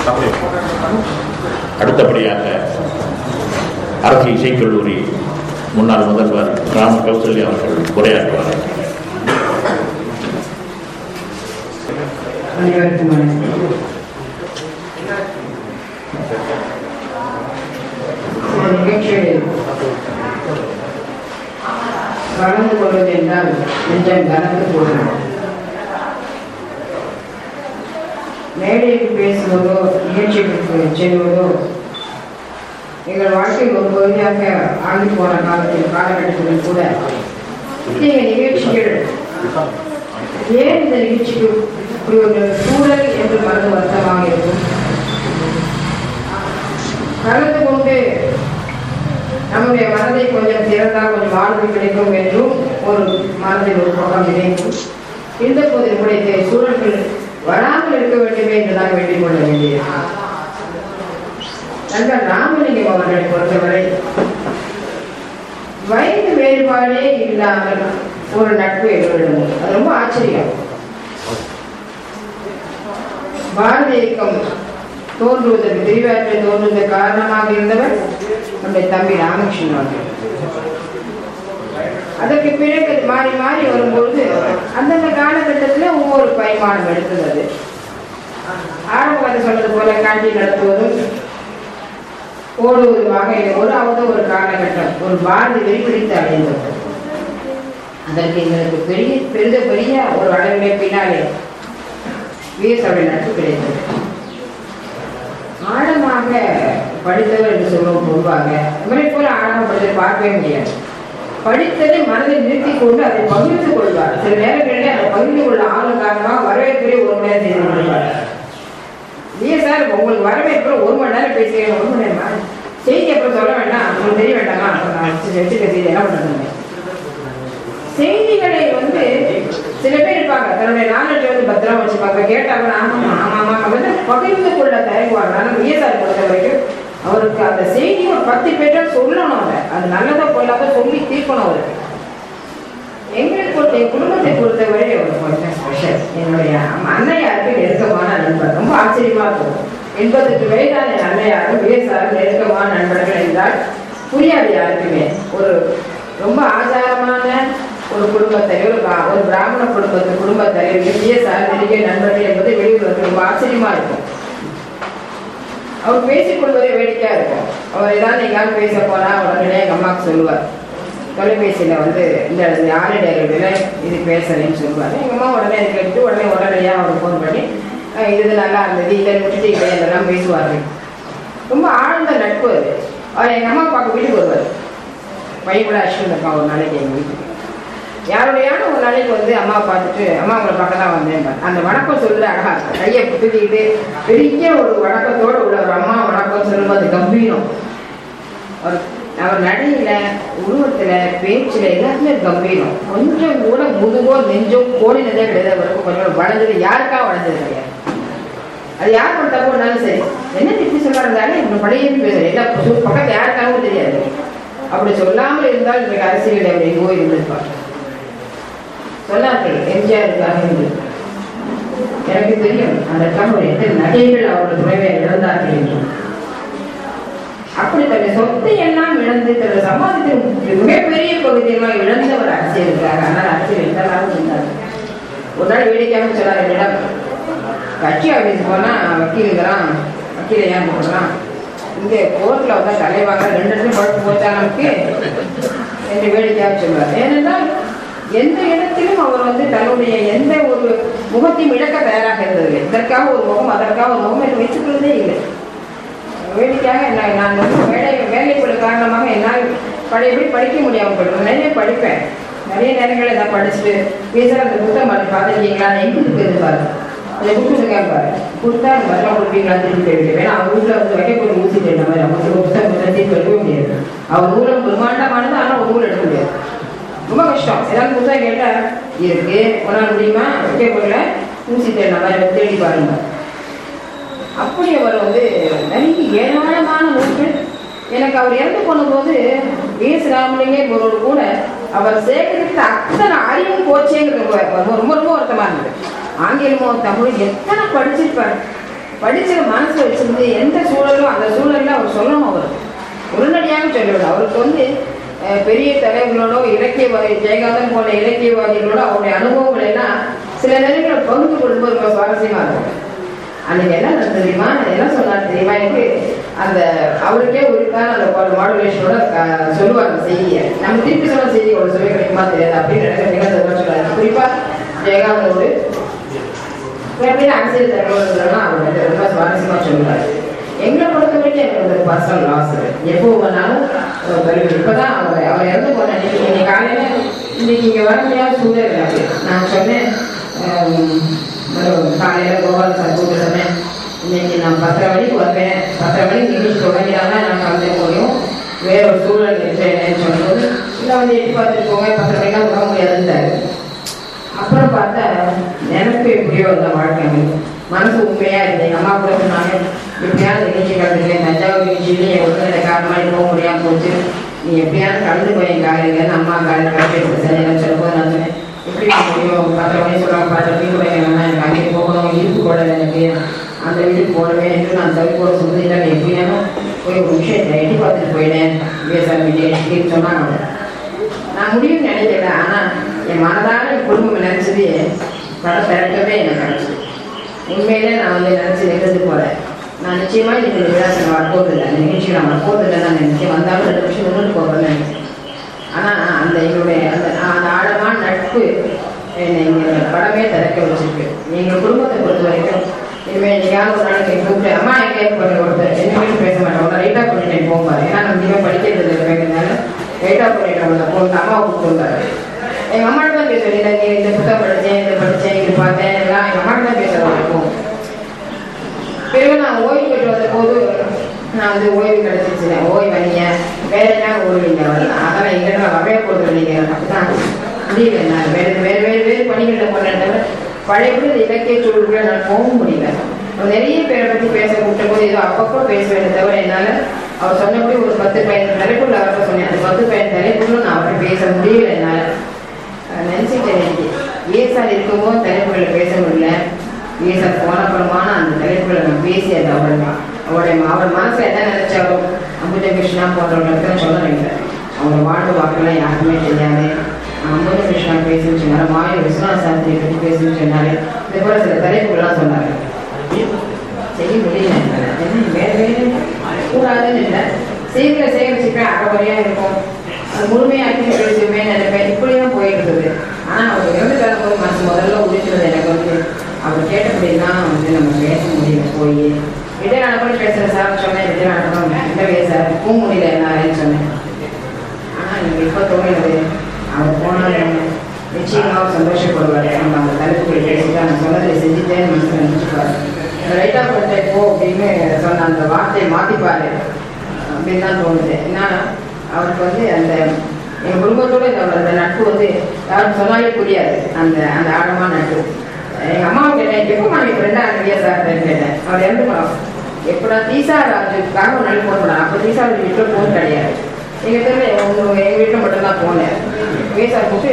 அடுத்தபடியாக அரசு இசைக்கல்லூரி முன்னாள் முதல்வர் ராம கௌசல்யா அவர்கள் உரையாற்றுவார் அனைவருக்கும் வணக்கம் இந்த நிகழ்ச்சியில் கலந்து கொள்வது என்றால் நெஞ்சம் கலந்து போகும் மேடையில் பேசுவதோ நிகழ்ச்சிகளுக்கு செல்வதோ எங்கள் வாழ்க்கையில் ஒரு பகுதியாக ஆகி போன காலத்தில் காலகட்டத்தில் கூட இத்தகைய நிகழ்ச்சிகள் ஏன் இந்த நிகழ்ச்சிக்கு இப்படி ஒரு சூழல் என்று மனது வருத்தமாக இருக்கும் கலந்து கொண்டு நம்முடைய மனதை கொஞ்சம் திறந்தால் கொஞ்சம் வாழ்வு கிடைக்கும் என்றும் ஒரு மனதில் ஒரு பக்கம் நினைக்கும் இந்த போதில் கூட இந்த சூழல்கள் வராமல் இருக்க வேண்டுமே என்றுதான் வேண்டிக் கொள்ள வேண்டியது நண்பர் ராமலிங்கம் அவர்களை பொறுத்தவரை வயது வேறுபாடே இல்லாமல் ஒரு நட்பு எங்களிடம் உண்டு. அது ரொம்ப ஆச்சரியம் பாரத இயக்கம் தோன்றுவதற்கு திரிவாற்றை தோன்றுவதற்கு காரணமாக இருந்தவர் நம்முடைய தம்பி ராமகிருஷ்ணன் அவர்கள் அதற்கு பிறகு அது மாறி மாறி வரும்பொழுது அந்தந்த காலகட்டத்தில் ஒவ்வொரு பரிமாணம் எடுத்தது அது ஆரம்ப கதை சொன்னது போல காட்சி நடத்துவதும் ஓடுவதுமாக ஓடாவது ஒரு காலகட்டம் ஒரு பாரதி வெளிப்பிடித்து அடைந்தது அதற்கு எங்களுக்கு பெரிய பெரித பெரிய ஒரு அளவிலே பின்னாலே வீரசபை நட்பு கிடைத்தது ஆழமாக படித்தவர் என்று சொல்லுவோம் பொதுவாக இவரை போல ஆழமாக படித்ததை பார்க்கவே முடியாது படித்ததை மனதில் நிறுத்திக் கொண்டு அதை பகிர்ந்து கொள்வார் சில நேரங்களில் அதை பகிர்ந்து கொள்ள ஆளும் காரணமாக வரவேற்பை ஒரு மணி நேரம் செய்து கொள்வார் இல்லையே சார் உங்களுக்கு வரவேற்பு ஒரு மணி நேரம் பேசுகிறேன் ஒரு மணி நேரமா செய்தி அப்புறம் சொல்ல வேண்டாம் உங்களுக்கு தெரிய வேண்டாமா அப்புறம் நான் வச்சு வச்சுக்க செய்தி என்ன பண்ணுறது செய்திகளை வந்து சில பேர் இருப்பாங்க தன்னுடைய நாலேஜ் வந்து பத்திரமா வச்சுப்பாங்க கேட்டாங்க ஆமா ஆமா ஆமா வந்து பகிர்ந்து கொள்ள தயங்குவாங்க ஆனால் விஎஸ்ஆர் பொறுத்த வரைக்கும் அவருக்கு அந்த செய்தி ஒரு பத்து பேர்ட்ட சொல்லணும் அதை அது நல்லதோ கொள்ளாத சொல்லி தீர்க்கணும் அவருக்கு எங்களை பொறுத்த என் குடும்பத்தை பொறுத்தவரை ஒரு கொஞ்சம் ஸ்பெஷல் என்னுடைய அன்னையாருக்கு நெருக்கமான நண்பர் ரொம்ப ஆச்சரியமா இருக்கும் எண்பத்தெட்டு வயதான என் அன்னையாரும் விஎஸ்ஆரும் நெருக்கமான நண்பர்கள் என்றால் புரியாது யாருக்குமே ஒரு ரொம்ப ஆச்சாரமான ஒரு குடும்ப தலைவர் ஒரு பா- ஒரு பிராமண குடும்பத்து குடும்ப தலைவர் விஎஸ்ஆர் நெருங்கிய நண்பர்கள் என்பது வெளியூர் ரொம்ப ஆச்சரியமா இருக்கும் அவர் பேசிக் கொள்வதே வேடிக்கையா இருக்கும் அவர் ஏதாவது எங்கேயாவது பேச போனா உடனே எங்க அம்மாவுக்கு சொல்லுவார் தொலைபேசியில வந்து இந்த ஆளுநர்களில் இது பேசுறேன்னு சொல்லுவார் எங்க அம்மா உடனே அதை கேட்டு உடனே உடனடியாக அவர் ஃபோன் பண்ணி அஹ் இது இது நல்லா இருந்தது இதை விட்டுட்டு இதை இதெல்லாம் பேசுவார்கள் ரொம்ப ஆழ்ந்த நட்பு அது அவர் எங்க அம்மா பார்க்க வீட்டுக்கு வருவார் பையன் கூட அஷ்டம் இருக்கான் ஒரு நாளைக்கு எங்க வீட்டுக்கு யாருடையான ஒரு நாளைக்கு வந்து அம்மா பார்த்துட்டு அம்மா உங்களை பார்க்க தான் வந்தேன் அந்த வணக்கம் சொல்லுது அழகா இருக்கும். கையை புத்துக்கிட்டு பெரிய ஒரு வணக்கத்தோட உள்ள ஒரு அம்மா வணக்கம் சொல்லும்போது அது கம்பீரம் அவர் அவர் நடையில உருவத்துல பேச்சுல எல்லாத்துலயும் கம்பீரம் கொஞ்சம் கூட முதுகோ நெஞ்சோ கோடினதே கிடையாது அவருக்கு கொஞ்சம் வளைஞ்சது யாருக்கா வளைஞ்சது கிடையாது அது யார் பண்ண தப்பு பண்ணாலும் சரி என்ன இப்படி சொல்றாரு இப்ப பழைய பேசுறேன் எல்லா பு- பக்கத்துல யாருக்காகவும் தெரியாது அப்படி சொல்லாமல் இருந்தால் இன்றைக்கு அரசியல் அவர் எங்கோ இருந்திருப்பார் சொன்னார்கள் எம்ஜிஆருக்காக என்று எனக்கு தெரியும் அதற்காக ஒரு எத்தனை நகைகள் அவர்கள் துணைவை இழந்தார்கள் என்று அப்படி தன்னுடைய சொத்தை எல்லாம் இழந்து தன்னுடைய சமாஜத்தின் மிகப்பெரிய பகுதியெல்லாம் இழந்தவர் அரசியலுக்காக ஆனால் அரசியல் எந்த நாளும் இருந்தார் ஒரு நாள் வேடிக்கையாக சொன்னார் என்னிடம் கட்சி ஆஃபீஸ் போனா வக்கீலுங்கிறான் வக்கீல ஏன் போடுறான் இங்கே கோர்ட்ல வந்தா தலைவாங்க ரெண்டு இடத்துல பழப்பு போச்சா நமக்கு என்று வேடிக்கையாக சொல்வார் ஏனென்றால் எந்த இடத்திலும் அவர் வந்து தன்னுடைய எந்த ஒரு முகத்தையும் இழக்க தயாராக இருந்ததில்லை இதற்காக ஒரு முகம் அதற்காக ஒரு முகம் என்று வைத்துக் கொள்வதே இல்லை வேடிக்கையாக நான் நான் வந்து வேலை வேலைக்குள்ள காரணமாக என்னால் பழையபடி படிக்க முடியாமல் போயிடும் நிறைய படிப்பேன் நிறைய நேரங்களில் நான் படிச்சுட்டு பேசுகிற அந்த புத்தகம் பண்ணி பார்த்துருக்கீங்களா எங்கே இருக்குது பாரு அந்த புக்கு இருக்கேன் பாரு கொடுத்தா அந்த மாதிரிலாம் கொடுப்பீங்களா திருப்பி போயிட்டு ஏன்னா அவங்க வீட்டில் வந்து வைக்கக்கூடிய ஊசி தேடின மாதிரி அவங்க ஒரு புத்தகம் திருப்பி எடுக்கவே முடியாது அவர் நூலம் பிரம்மாண்டமானது ஆனால் ஒரு நூல் எடுக்க முடியாது ரொம்ப கஷ்டம் ஏதாவது புத்தகம் கேட்டால் இருக்கு உன்னால் முடியுமா வைக்க போகல ஊசி தேடின மாதிரி தேடி பாருங்க அப்படி அவர் வந்து நிறைய ஏராளமான நூல்கள் எனக்கு அவர் இறந்து போனபோது வீஸ் ராமலிங்கோடு கூட அவர் சேகரித்த அத்தனை அறிவும் போச்சேங்கிறது ரொம்ப ரொம்ப ரொம்ப ரொம்ப வருத்தமா இருந்தது ஆங்கிலமோ தமிழ் எத்தனை படிச்சிருப்பார் படிச்சு மனசு வச்சிருந்து எந்த சூழலும் அந்த சூழல்ல அவர் சொல்லணும் அவர் உடனடியாக சொல்லிவிடும் அவருக்கு வந்து அஹ், பெரிய தலைவர்களோட இலக்கியவாதி ஜெயகாந்தன் போன்ற இலக்கியவாதிகளோட அவருடைய அனுபவங்கள் எல்லாம் சில நேரங்களில் பகிர்ந்து கொள்ளும்போது ரொம்ப சுவாரஸ்யமா இருக்கும் அன்னைக்கு என்ன நடந்தது தெரியுமா என்ன சொன்னார் தெரியுமா எனக்கு அந்த அவருக்கே உரித்தான அந்த மாடுலேஷனோட சொல்லுவார் அந்த செய்தியை நம்ம திருப்பி சொன்ன செய்தி ஒரு சுவை கிடைக்குமா தெரியாது அப்படின்னு நினைக்கிற நிகழ்ச்சி சொல்றாரு குறிப்பா ஜெயகாந்தோடு எப்படியும் அரசியல் தகவல்கள்லாம் அவர் வந்து ரொம்ப சுவாரஸ்யமா சொல்லுவார் எங்களை பொறுத்த வரைக்கும் எனக்கு வந்து பர்சனல் லாஸ் எப்போ வேணாலும் அஹ், வருது. இப்பதான் அவர் அவர் இறந்து போன அன்னைக்கு இன்னைக்கு காலையில இன்னைக்கு இங்க வர முடியாத சூழல் எனக்கு நான் சொன்னேன் அஹ், ஒரு காலையில கோபால் சார் கூப்பிட்டு சொன்னேன் இன்னைக்கு நான் பத்தரை மணிக்கு வருவேன் பத்தரை மணிக்கு நிகழ்ச்சி தொடங்கினாதான் நான் கலந்துக்க முடியும் வேற ஒரு சூழல் இருக்கேன்னு சொல்லும்போது இல்லை வந்து எட்டி பார்த்துட்டு போங்க பத்தரை மணிக்கெல்லாம் வர முடியாதுன்றாரு அப்புறம் பார்த்தா எனக்கு எப்படியோ அந்த வாழ்க்கை அமையும். மனசு உண்மையா இருந்தது எங்க அம்மா கூட சொன்னாங்க எப்படியாவது நிகழ்ச்சி கலந்துக்கிறேன் தஞ்சாவூர் நிகழ்ச்சியிலேயே ஒருத்தர காரணமாக போக முடியாம போச்சு நீ எப்படியாவது கலந்து போய் என் காலையில் அம்மா காலையில் கலந்து சரியான சொல்லும்போது நான் சொன்னேன் எப்படி முடியும் பத்தரை மணி சொல்லுவாங்க பத்தரை மணி கூட வேணாம் எனக்கு அங்கே போகணும் இருப்பு கூட எனக்கு அந்த வீட்டுக்கு போகணுமே என்று நான் தவி போட சொல்லிட்டேன் எப்படியாலும் போய் ஒரு விஷயத்தை எட்டி பார்த்துட்டு போயிட்டேன் விவசாயம் வீட்டு சொன்னாங்க அவங்க. நான் முடியும் நினைக்கல ஆனா என் மனதால என் குடும்பம் நினைச்சது படம் திறக்கவே எனக்கு கிடைச்சது உண்மையிலே நான் வந்து நினைச்சு நிகழ்ந்து போறேன் நான் நிச்சயமா இன்னைக்கு இந்த விழாக்கு நான் வரப்போதில்லை அந்த நிகழ்ச்சி நான் வரப்போதில்லை நான் நினைச்சேன் வந்தாலும் ரெண்டு நிமிஷம் நின்றுட்டு போகிறேன்னு நினைச்சேன் ஆனா அந்த எங்களுடைய அந்த அந்த ஆழமான நட்பு என்னை இங்க படமே திறக்க வச்சிருக்கு எங்க குடும்பத்தை பொறுத்த வரைக்கும் இனிமே என்னைக்காவது ஒரு நாளைக்கு எங்க கூப்பிட்டு அம்மா எங்கே பண்ணி ஒருத்தர் என்ன வீட்டு பேச மாட்டேன் உடனே ரைட்டா பண்ணிட்டேன் போவார் ஏன்னா நம்ம இனிமேல் படிக்கிறது இல்லை வைக்கிறதுனால ரைட்டா பண்ணிட்டேன் அந்த பொண்ணு அம்மா கூப்பிட்டு எங்க அம்மாட்ட தான் பேசுவேன் இல்லை நீ இந்த புத்தகம் படிச்சேன் இதை படிச்சேன் இது பார்த்தேன் எல்லாம் எங்க அம்மாட்ட தான் பேசுறேன் இருக்கும் பிறகு நான் ஓய்வு பெற்று வந்த போது நான் வந்து ஓய்வு கிடைச்சிச்சு ஓய்வு அணிய வேற என்ன ஓய்வு இங்கே வரல அதெல்லாம் எங்கிட்ட வரவே போகிறது நீங்கள் அப்படிதான் முடியல நான் வேறு வேறு வேறு வேறு பணிகளை போனேன் தவிர பழையபடி இந்த இலக்கிய சூழலுக்குள்ள நான் போகவும் முடியல அவர் நிறைய பேரை பற்றி பேச கூப்பிட்ட போது ஏதோ அப்பப்போ பேசுவேன் தவிர என்னால் அவர் சொன்னபடி ஒரு பத்து பதினஞ்சு தலைப்புள்ள அவர்கிட்ட சொன்னேன் அந்த பத்து பதினஞ்சு தலைப்புள்ள நான் அவர்கிட்ட பேச முடியல என்னால் நினச்சிட்டேன் இன்னைக்கு ஏசார் இருக்கும்போது தலைப்புகளை பேச முடியல ஏசார் போன அப்புறமான அந்த தலைப்புகளை நான் பேசியது அவ்வளோதான் அவருடைய அவர் மனசில் என்ன நினைச்சாலும் அம்புஜ கிருஷ்ணா போன்றவங்களுக்கு தான் சொல்ல நினைக்கிறேன் அவங்க வாழ்வு வாக்கெல்லாம் யாருக்குமே தெரியாது அம்புஜ கிருஷ்ணா பேசுன்னு சொன்னாரு மாய விஸ்வநாத் சாஸ்திரி பற்றி பேசுன்னு சொன்னாரு இது போல சில தலைப்புகள்லாம் சொன்னாங்க செய்ய முடியல என்னால. என்ன வேற வேற கூடாதுன்னு இல்லை சீக்கிர சேகரிச்சுப்பேன் அறகுறையா இருக்கும் அது முழுமையாக்கி பேசுவேன் நினைப்பேன் இப்படி தான் போயிட்டு இருந்தது ஆனால் அவர் இறந்து கிளம்பும் மனசு முதல்ல உதிச்சது எனக்கு வந்து அவர் கேட்டபடினா வந்து நம்ம பேச முடியல போய் விஜய் நடப்படி பேசுகிற சார் சொன்னேன் விஜய் நடப்பம் இல்லவே சார் பூ முடியல என்னாருன்னு சொன்னேன் ஆனால் எனக்கு இப்போ தோணுது அவர் போனாலும் நிச்சயமாக சந்தோஷப்படுவார் நம்ம அந்த தலைப்புகள் பேசிட்டு அந்த சொன்னதை செஞ்சுட்டேன்னு மனசில் நினச்சிப்பாரு ரைட்டா பண்ணிட்டே போ அப்படின்னு சொன்ன அந்த வார்த்தையை மாற்றிப்பாரு அப்படின்னு தான் தோணுது ஏன்னா அவருக்கு வந்து அந்த என் குடும்பத்தோட இந்த அந்த நட்பு வந்து யாரும் சொன்னாலே புரியாது அந்த அந்த ஆழமான நட்பு எங்கள் அம்மாவை கேட்டேன் எப்போ மனைவி ஃப்ரெண்டாக அனுப்பியா சார் கேட்டேன் அவர் இறந்து போனோம் எப்படா தீசா ராஜுக்காக ஒரு நாள் போன் அப்போ தீசா ராஜு வீட்டில் போன் கிடையாது எங்கள் தெருவில் உங்க எங்கள் வீட்டில் மட்டும்தான் போனேன் விஎஸ்ஆர் கூப்பிட்டு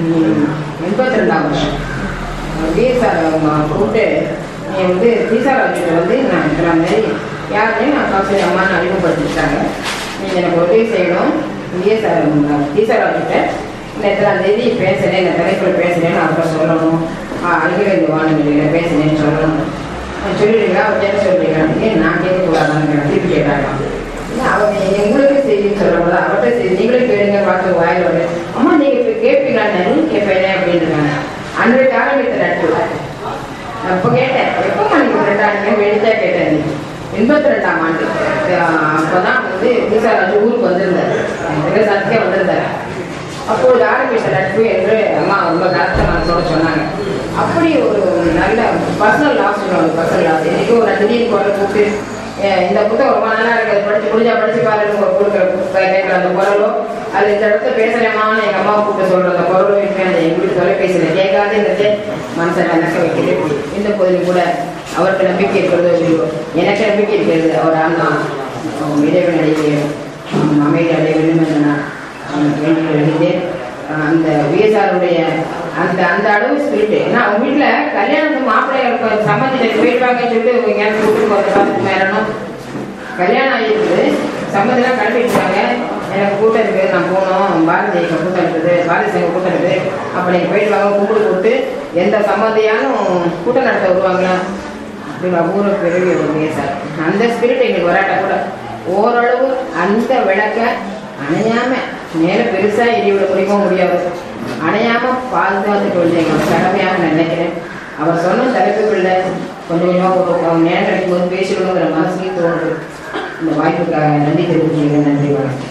எண்பத்தி ரெண்டாம் வருஷம் விஎஸ்ஆர் கூப்பிட்டு நீ வந்து தீசா ராஜுக்கு வந்து நான் இருக்கிற மாதிரி யாருமே நான் காசு அம்மான்னு அறிமுகப்படுத்திட்டாங்க நீங்கள் எனக்கு உதவி செய்யணும் விஎஸ்ஆர் தீசா ராஜுக்கிட்ட இந்த எத்தனாம் தேதி பேசுகிறேன் இந்த தலைப்பில் பேசுகிறேன்னு அவர்கிட்ட சொல்லணும் அருகில் இந்த வானொலியில் பேசுகிறேன்னு சொல்லணும் சொல்லிடுறீங்களா அவர் என்ன சொல்றீங்க ஏன் நான் கேட்கக்கூடாதான்னு திருப்பி கேட்டாங்க இல்ல, அவங்க எங்களுக்கு செய்தி சொல்லக்கூடாது அவர்கிட்ட செய்தி நீங்களே கேளுங்க பார்த்து வாயில் வந்து அம்மா நீங்க இப்ப கேட்பீங்களா நீ கேட்பேனே அப்படின்றாங்க அன்றைக்கு ஆரம்பித்த நட்பு நான் இப்போ கேட்டேன் எப்போ நீங்க ரெண்டாங்க வெடிச்சா கேட்டேன் நீ எண்பத்தி ரெண்டாம் ஆண்டு அஹ் அப்பதான் வந்து விசாராஜ் ஊருக்கு வந்திருந்தார் எங்க சத்தியா வந்திருந்தார் அப்பொழுது ஆரம்பித்த நட்பு என்று அம்மா ரொம்ப கருத்த மனசோட சொன்னாங்க அப்படி ஒரு நல்ல பர்சனல் லாஸ் சொல்லுவாங்க பர்சனல் லாஸ் இன்னைக்கு ஒரு திடீர்னு குரல் கூப்பிட்டு "ஏன் இந்த புத்தகம் ரொம்ப நல்லா இருக்குது படிச்சு முடிஞ்சா படிச்சு பாருங்க ஒரு கொடுக்குற கேட்குற அந்த குரலோ அது இந்த இடத்துல பேசுறேமான்னு எங்க அம்மா கூப்பிட்டு சொல்ற அந்த குரலோ இருக்கு அந்த எங்க வீட்டு தொலைபேசியில் கேட்காது இருந்துச்சு மனசை நக்க வைக்கிறது இந்த போதிலும் கூட அவருக்கு நம்பிக்கை இருக்கிறதோ இல்லையோ எனக்கு நம்பிக்கை இருக்கிறது அவர் அண்ணா இறைவன் அடைய அமைதி அடைய வேண்டும் என்று நான் வேண்டிக் கொள்கிறேன் அந்த விஎஸ்ஆருடைய அந்த அந்த அளவு ஸ்பிரிட் ஏன்னா அவங்க வீட்டுல கல்யாணத்துக்கு மாப்பிள்ளை சம்மந்திட்டு போயிடுவாங்கன்னு சொல்லிட்டு எங்கேயாவது கூப்பிட்டு போகிற பார்த்து மேலணும் கல்யாணம் ஆகிருக்குது சம்மந்தெல்லாம் கிளம்பிட்டுருக்காங்க எனக்கு கூட்டம் இருக்குது நான் போகணும் பாரதி எங்கள் கூட்டம் இருக்குது பாரதி சங்க கூட்டம் இருக்குது அப்போ நீங்கள் போயிட்டு வாங்க கும்பிடு கொடுத்து எந்த சம்மதியானும் கூட்டம் நடத்த வருவாங்களா அப்படி அபூர்வ பிறவி வருவீங்க சார் அந்த ஸ்பிரிட் எங்களுக்கு வராட்டா கூட ஓரளவு அந்த விளக்க அணையாம மேல பெருசா எரிய விட முடியுமோ முடியாது அணையாம பாதுகாத்துக்க வேண்டிய எங்களோட கடமையாக நான் நினைக்கிறேன் அவர் சொன்ன தலைப்புகள்ல கொஞ்சம் கொஞ்சமா ஒரு- ஒரு நேரம் கிடைக்கும் போது பேசணுங்கிற மனசுலேயும் தோணுது இந்த வாய்ப்புக்காக நன்றி தெரிவிச்சுக்கிறேன் நன்றி வணக்கம்